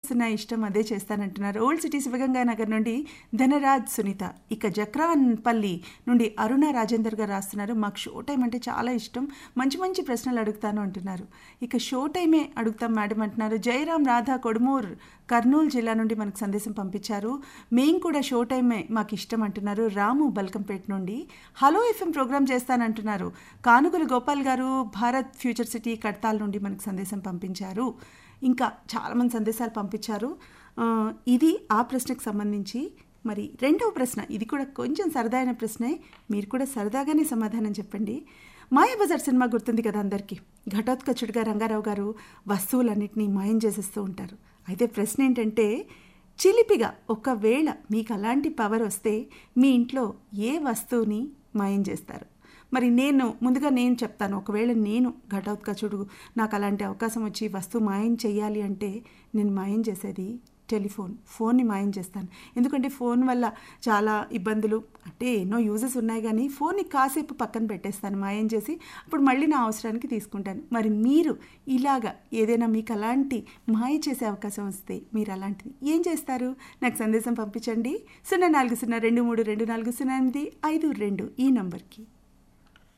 ఏమిస్తున్నా ఇష్టం అదే చేస్తానంటున్నారు ఓల్డ్ సిటీ శివగంగా నగర్ నుండి ధనరాజ్ సునీత ఇక జక్రాన్పల్లి నుండి అరుణ రాజేందర్ గారు రాస్తున్నారు మాకు షో టైం అంటే చాలా ఇష్టం మంచి మంచి ప్రశ్నలు అడుగుతాను అంటున్నారు ఇక షో టైమే అడుగుతాం మేడం అంటున్నారు జయరాం రాధా కొడుమూర్ కర్నూలు జిల్లా నుండి మనకు సందేశం పంపించారు మేం కూడా షో టైమే మాకు ఇష్టం అంటున్నారు రాము బల్కంపేట నుండి హలో ఎఫ్ఎం ప్రోగ్రామ్ చేస్తానంటున్నారు కానుగులు గోపాల్ గారు భారత్ ఫ్యూచర్ సిటీ కడతాల్ నుండి మనకు సందేశం పంపించారు ఇంకా చాలామంది సందేశాలు పంపించారు ఆ, ఇది ఆ ప్రశ్నకు సంబంధించి మరి రెండవ ప్రశ్న ఇది కూడా కొంచెం సరదా ప్రశ్నే మీరు కూడా సరదాగానే సమాధానం చెప్పండి మాయాబజార్ సినిమా గుర్తుంది కదా అందరికీ ఘటోత్కచుడిగా రంగారావు గారు వస్తువులన్నింటినీ మాయం చేసేస్తూ ఉంటారు అయితే ప్రశ్న ఏంటంటే చిలిపిగా ఒకవేళ మీకు అలాంటి పవర్ వస్తే మీ ఇంట్లో ఏ వస్తువుని మాయం చేస్తారు మరి నేను ముందుగా నేను చెప్తాను ఒకవేళ నేను ఘటోత్కచుడు నాకు అలాంటి అవకాశం వచ్చి వస్తువు మాయం చేయాలి అంటే నేను మాయం చేసేది టెలిఫోన్ ఫోన్ని మాయం చేస్తాను ఎందుకంటే ఫోన్ వల్ల చాలా ఇబ్బందులు అంటే ఎన్నో యూజెస్ ఉన్నాయి కానీ ఫోన్ని కాసేపు పక్కన పెట్టేస్తాను మాయం చేసి అప్పుడు మళ్ళీ నా అవసరానికి తీసుకుంటాను మరి మీరు ఇలాగా ఏదైనా మీకు అలాంటి మాయ చేసే అవకాశం వస్తే మీరు అలాంటిది ఏం చేస్తారు నాకు సందేశం పంపించండి సున్నా నాలుగు సున్నా రెండు మూడు రెండు నాలుగు సున్నా ఎనిమిది ఐదు రెండు ఈ నంబర్కి